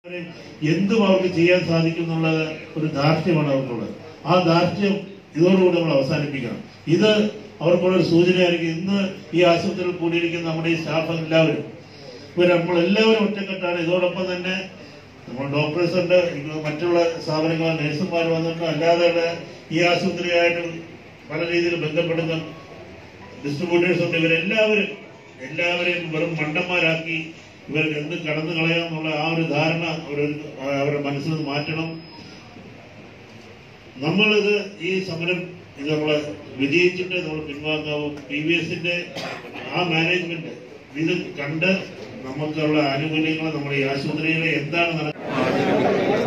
എന്തും അവർക്ക് ചെയ്യാൻ സാധിക്കും എന്നുള്ളത് ഒരു ധാർഷ്ട്യമാണ് അവർക്കുള്ളത് ആ ധാർഷ്ട്യം ഇതോടുകൂടി നമ്മൾ അവസാനിപ്പിക്കണം ഇത് അവർക്കുള്ള ഒരു സൂചനയായിരിക്കും ഇന്ന് ഈ ആശുപത്രിയിൽ കൂടിയിരിക്കുന്ന നമ്മുടെ ഈ സ്റ്റാഫ് എല്ലാവരും ഇവർ നമ്മളെല്ലാവരും ഒറ്റക്കെട്ടാണ് ഇതോടൊപ്പം തന്നെ നമ്മൾ ഡോക്ടേഴ്സ് ഉണ്ട് ഇപ്പൊ മറ്റുള്ള സ്ഥാപനങ്ങൾ നഴ്സുമാർ വന്നിട്ട് അല്ലാതെ ഈ ആശുപത്രിയായിട്ട് പല രീതിയിൽ ബന്ധപ്പെടുന്ന ഡിസ്ട്രിബ്യൂട്ടേഴ്സ് ഉണ്ട് ഇവരെല്ലാവരും എല്ലാവരെയും വെറും മണ്ടന്മാരാക്കി ഇവർക്ക് എന്ത് കടന്നു കളയാമെന്നുള്ള ആ ഒരു ധാരണ അവർ അവരുടെ മനസ്സിൽ നിന്ന് മാറ്റണം നമ്മളിത് ഈ സമരം ഇത് നമ്മൾ വിജയിച്ചിട്ട് നമ്മൾ പിൻവാങ്ങാവും പി വി എസിന്റെ ആ മാനേജ്മെന്റ് ഇത് കണ്ട് നമുക്കുള്ള ആനുകൂല്യങ്ങൾ നമ്മുടെ ഈ ആശുപത്രിയിലെ എന്താണ് നടക്കുന്നത്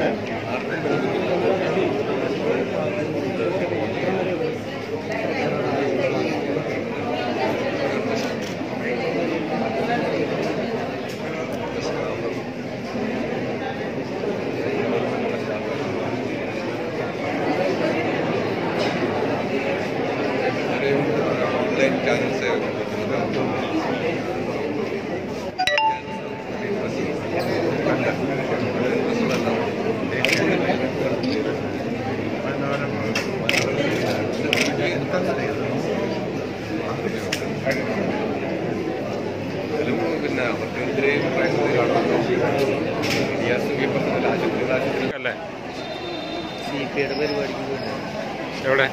late cancer. പിന്നെ അവർക്ക് ഇത്രയും പ്രയത്നം കാണുന്നു ഗ്യാസ് കീപ്പർ ആശുപത്രി ആശുപത്രി അല്ലേ സി പി ഐയുടെ പരിപാടിക്ക് പോയിട്ടുണ്ട് എവിടെ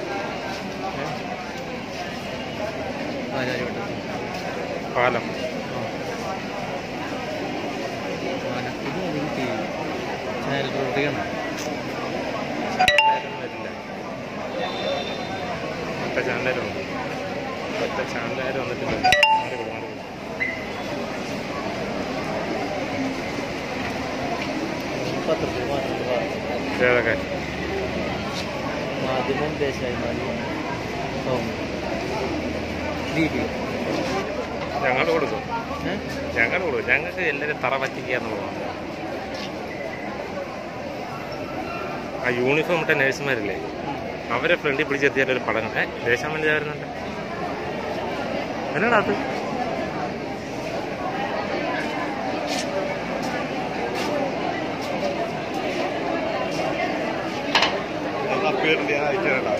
ആചാര്യവട്ടം പാലം ആനക്കുടി അല്ലെങ്കിൽ ടി വി ചാനൽ പ്രവർത്തിക്കണം ചാനലാരും വരില്ല ഒറ്റ ചാനലാരും ഉണ്ട് ഒറ്റ ചാനലാരും വന്നിട്ടില്ല മാറി വിടും, മാറി വിടും. പത്രത്തിൽ മാധ്യമ വാർത്ത ഏതൊക്കെ മാധ്യമം ദേശാഭിമാനി സൗമ്യ ദീപി ഞങ്ങൾ കൊടുക്കും ഏ? ഞങ്ങൾ കൊടുക്കും ഞങ്ങൾക്ക് എല്ലാവരും തറ പറ്റിക്കുക എന്നുള്ളതാണ് ആ യൂണിഫോം ഇട്ട നഴ്സുമാരില്ലേ അവരെ ഫ്രണ്ടിൽ പിടിച്ചെത്തിയാൽ ഒരു പടം ഏ ദേശാമല്ലി വരുന്നുണ്ട് എന്നാടാ അത് പേരിന്റെ അയച്ചാൽ